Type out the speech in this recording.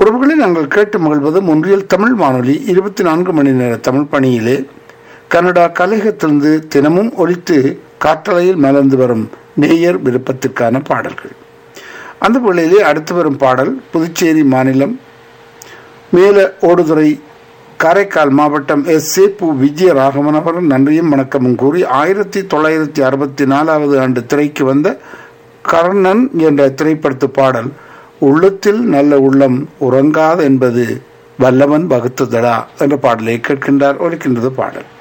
உறவுகளை நாங்கள் கேட்டு மகிழ்வது ஒன்றியல் தமிழ் வானொலி இருபத்தி நான்கு மணி நேர தமிழ் பணியிலே கனடா கலையகத்திலிருந்து தினமும் ஒலித்து காற்றலையில் மலர்ந்து வரும் நேயர் விருப்பத்திற்கான பாடல்கள் அந்த வேளையிலே அடுத்து வரும் பாடல் புதுச்சேரி மாநிலம் மேல ஓடுதுறை காரைக்கால் மாவட்டம் எஸ் சேப்பு விஜய ராகவன் அவர்கள் நன்றியும் வணக்கமும் கூறி ஆயிரத்தி தொள்ளாயிரத்தி அறுபத்தி நாலாவது ஆண்டு திரைக்கு வந்த கர்ணன் என்ற திரைப்படத்து பாடல் உள்ளத்தில் நல்ல உள்ளம் உறங்காது என்பது வல்லவன் வகுத்ததடா என்ற பாடலை கேட்கின்றார் ஒலிக்கின்றது பாடல்